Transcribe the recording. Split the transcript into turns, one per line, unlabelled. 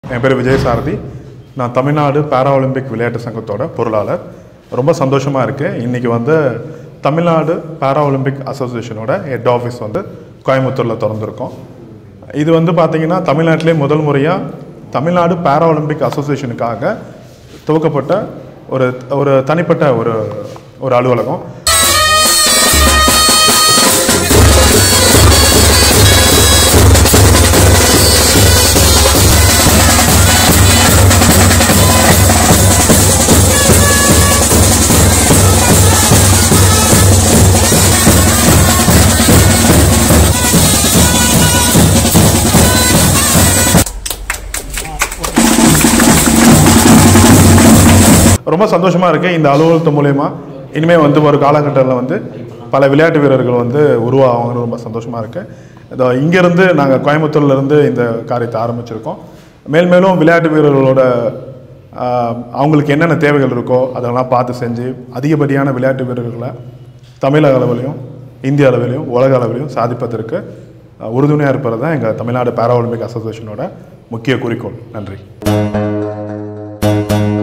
என் பேர் விஜய் சாரதி நான் Tamil Nadu para Olympic விளையாட்டு சங்கத்தோட பொருளாளர் ரொம்ப சந்தோஷமாக இருக்குது இன்றைக்கி வந்து தமிழ்நாடு பாரா ஒலிம்பிக் அசோசியேஷனோட ஹெட் ஆஃபீஸ் வந்து கோயம்புத்தூரில் திறந்திருக்கோம் இது வந்து பார்த்திங்கன்னா தமிழ்நாட்டிலே முதல் முறையாக தமிழ்நாடு பாரா ஒலிம்பிக் அசோசியேஷனுக்காக துவக்கப்பட்ட ஒரு ஒரு தனிப்பட்ட ஒரு ஒரு அலுவலகம் ரொம்ப சந்தோஷமாக இருக்குது இந்த அலுவலகத்து மூலயமா இனிமேல் வந்து ஒரு காலகட்டத்தில் வந்து பல விளையாட்டு வீரர்கள் வந்து உருவாகுவாங்கன்னு ரொம்ப சந்தோஷமாக இருக்குது இதோ இங்கேருந்து நாங்கள் கோயம்புத்தூர்லேருந்து இந்த காரியத்தை ஆரம்பிச்சிருக்கோம் மேல் மேலும் விளையாட்டு வீரர்களோட ஆஹ், அவங்களுக்கு என்னென்ன தேவைகள் இருக்கோ அதெல்லாம் பார்த்து செஞ்சு அதிகப்படியான விளையாட்டு வீரர்களை தமிழக அளவிலையும் இந்திய அளவிலையும் உலக அளவிலையும் சாதிப்பதற்கு ஆஹ், உறுதுணையாக இருப்பது தான் எங்கள் தமிழ்நாடு பாரா ஒலிம்பிக் அசோசியேஷனோட முக்கிய குறிக்கோள் நன்றி